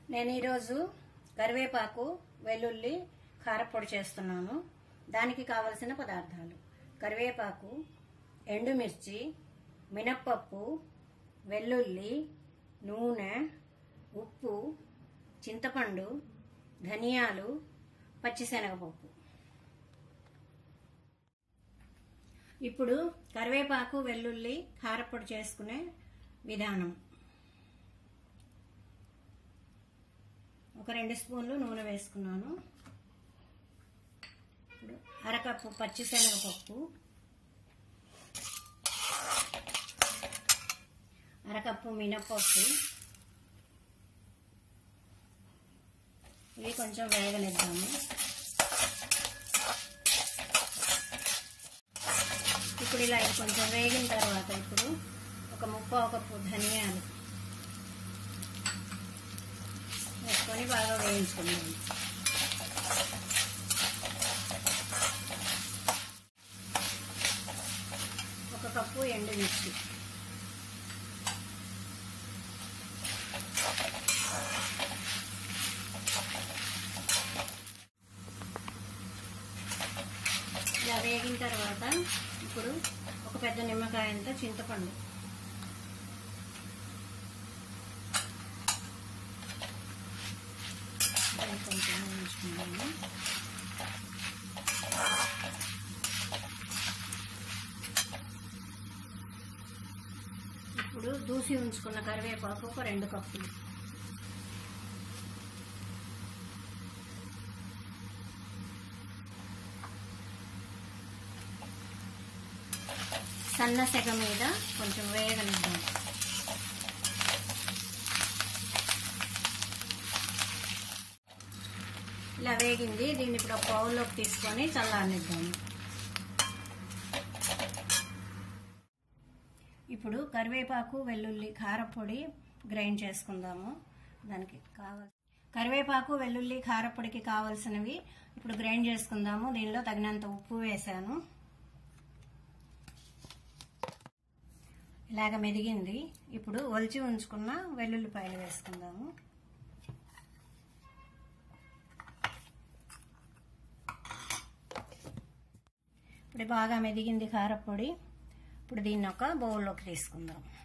నేను ఈరోజు కరివేపాకు వెల్లుల్లి కారపొడి చేస్తున్నాను దానికి కావలసిన పదార్థాలు కరివేపాకు ఎండుమిర్చి మినప్పప్పు వెల్లుల్లి నూనె ఉప్పు చింతపండు ధనియాలు పచ్చిశనగపప్పు ఇప్పుడు కరివేపాకు వెల్లుల్లి కారపొడి చేసుకునే విధానం ఒక రెండు స్పూన్లు నూనె వేసుకున్నాను ఇప్పుడు అరకప్పు పచ్చిశనగపప్పు అరకప్పు మినపప్పు ఇవి కొంచెం వేగనిద్దాము ఇప్పుడు ఇలా ఇది కొంచెం వేగిన తర్వాత ఇప్పుడు ఒక ముప్ప కప్పు ధనియాలు వేసుకొని బాగా వేయించుకుందాం ఒక కప్పు ఎండుమిర్చి ఇలా వేగిన తర్వాత ఇప్పుడు ఒక పెద్ద నిమ్మకాయంత చింతపండు దాన్ని కొంచెం వేయించుకున్నాము ఇప్పుడు దూసి ఉంచుకున్న కరివేపాకు ఒక రెండు కప్పులు సన్న సెగ మీద కొంచెం వేగనిద్దాం ఇలా వేగింది దీన్ని ఇప్పుడు ఒక బౌల్లోకి తీసుకొని చల్లారనిద్దాం ఇప్పుడు కరివేపాకు వెల్లుల్లి కారపొడి గ్రైండ్ చేసుకుందాము దానికి కావాలి కరివేపాకు వెల్లుల్లి కారపొడికి కావాల్సినవి ఇప్పుడు గ్రైండ్ చేసుకుందాము దీనిలో తగినంత ఉప్పు వేసాను ఇలాగ మెదిగింది ఇప్పుడు ఒలిచి ఉంచుకున్న వెల్లుల్లిపాయలు వేసుకుందాము ఇప్పుడు బాగా మెదిగింది కారపొడి ఇప్పుడు దీన్ని ఒక బౌల్లోకి తీసుకుందాం